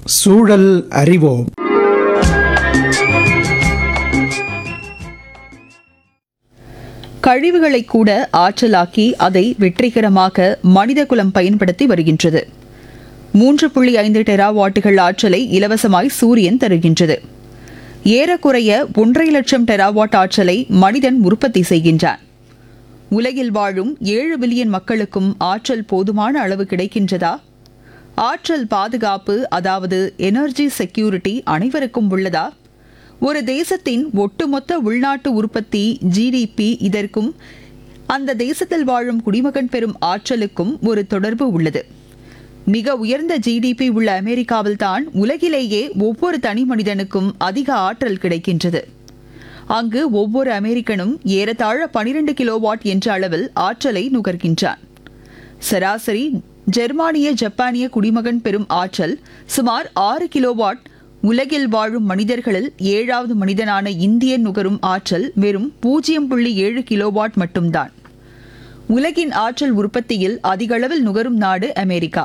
சூழல் அறிவோம் கழிவுகளை கூட ஆற்றலாக்கி அதை வெற்றிகரமாக மனிதகுலம் பயன்படுத்தி வருகின்றது மூன்று புள்ளி ஐந்து டெராவாட்டுகள் ஆற்றலை இலவசமாய் சூரியன் தருகின்றது ஏறக்குறைய ஒன்றரை லட்சம் டெராவாட் ஆற்றலை மனிதன் உற்பத்தி செய்கின்றான் உலகில் வாழும் ஏழு பில்லியன் மக்களுக்கும் ஆற்றல் போதுமான அளவு கிடைக்கின்றதா ஆற்றல் பாதுகாப்பு அதாவது எனர்ஜி செக்யூரிட்டி அனைவருக்கும் உள்ளதா ஒரு தேசத்தின் ஒட்டுமொத்த உள்நாட்டு உற்பத்தி ஜிடிபி இதற்கும் அந்த தேசத்தில் வாழும் குடிமகன் பெறும் ஆற்றலுக்கும் ஒரு தொடர்பு உள்ளது மிக உயர்ந்த ஜிடிபி உள்ள அமெரிக்காவில் தான் உலகிலேயே ஒவ்வொரு தனி மனிதனுக்கும் அதிக ஆற்றல் கிடைக்கின்றது அங்கு ஒவ்வொரு அமெரிக்கனும் ஏறத்தாழ 12 கிலோவாட் என்ற அளவில் ஆற்றலை நுகர்கின்றான் சராசரி ஜெர்மானிய ஜப்பானிய குடிமகன் பெறும் ஆற்றல் சுமார் ஆறு கிலோவாட் உலகில் வாழும் மனிதர்களில் ஏழாவது மனிதனான இந்தியன் நுகரும் ஆற்றல் வெறும் பூஜ்ஜியம் புள்ளி ஏழு கிலோவாட் மட்டும்தான் உலகின் ஆற்றல் உற்பத்தியில் அதிகளவில் நுகரும் நாடு அமெரிக்கா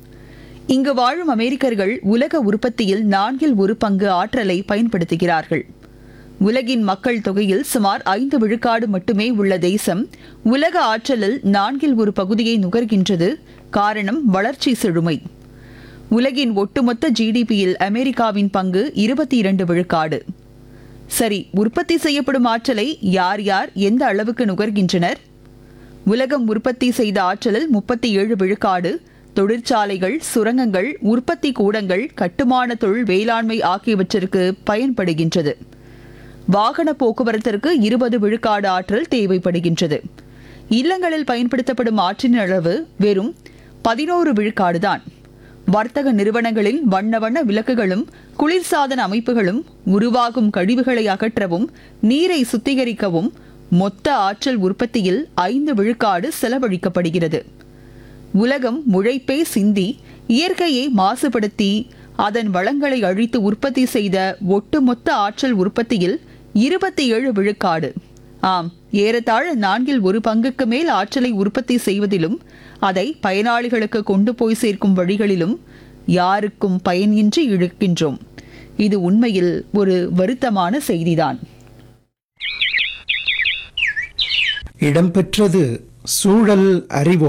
இங்கு வாழும் அமெரிக்கர்கள் உலக உற்பத்தியில் நான்கில் ஒரு பங்கு ஆற்றலை பயன்படுத்துகிறார்கள் உலகின் மக்கள் தொகையில் சுமார் ஐந்து விழுக்காடு மட்டுமே உள்ள தேசம் உலக ஆற்றலில் நான்கில் ஒரு பகுதியை நுகர்கின்றது காரணம் வளர்ச்சி செழுமை உலகின் ஒட்டுமொத்த ஜிடிபியில் அமெரிக்காவின் பங்கு இருபத்தி இரண்டு விழுக்காடு சரி உற்பத்தி செய்யப்படும் ஆற்றலை யார் யார் எந்த அளவுக்கு நுகர்கின்றனர் உலகம் உற்பத்தி செய்த ஆற்றலில் முப்பத்தி ஏழு விழுக்காடு தொழிற்சாலைகள் சுரங்கங்கள் உற்பத்தி கூடங்கள் கட்டுமான தொழில் வேளாண்மை ஆகியவற்றிற்கு பயன்படுகின்றது வாகன போக்குவரத்திற்கு இருபது விழுக்காடு ஆற்றல் தேவைப்படுகின்றது இல்லங்களில் பயன்படுத்தப்படும் ஆற்றின் அளவு வெறும் பதினோரு விழுக்காடுதான் வர்த்தக நிறுவனங்களில் வண்ண வண்ண விளக்குகளும் குளிர்சாதன அமைப்புகளும் உருவாகும் கழிவுகளை அகற்றவும் நீரை சுத்திகரிக்கவும் மொத்த ஆற்றல் உற்பத்தியில் ஐந்து விழுக்காடு செலவழிக்கப்படுகிறது உலகம் முழைப்பே சிந்தி இயற்கையை மாசுபடுத்தி அதன் வளங்களை அழித்து உற்பத்தி செய்த ஒட்டுமொத்த ஆற்றல் உற்பத்தியில் இருபத்தி ஏழு விழுக்காடு ஆம் ஏறத்தாழ நான்கில் ஒரு பங்குக்கு மேல் ஆற்றலை உற்பத்தி செய்வதிலும் அதை பயனாளிகளுக்கு கொண்டு போய் சேர்க்கும் வழிகளிலும் யாருக்கும் பயனின்றி இழுக்கின்றோம் இது உண்மையில் ஒரு வருத்தமான செய்திதான் இடம்பெற்றது சூழல் அறிவோம்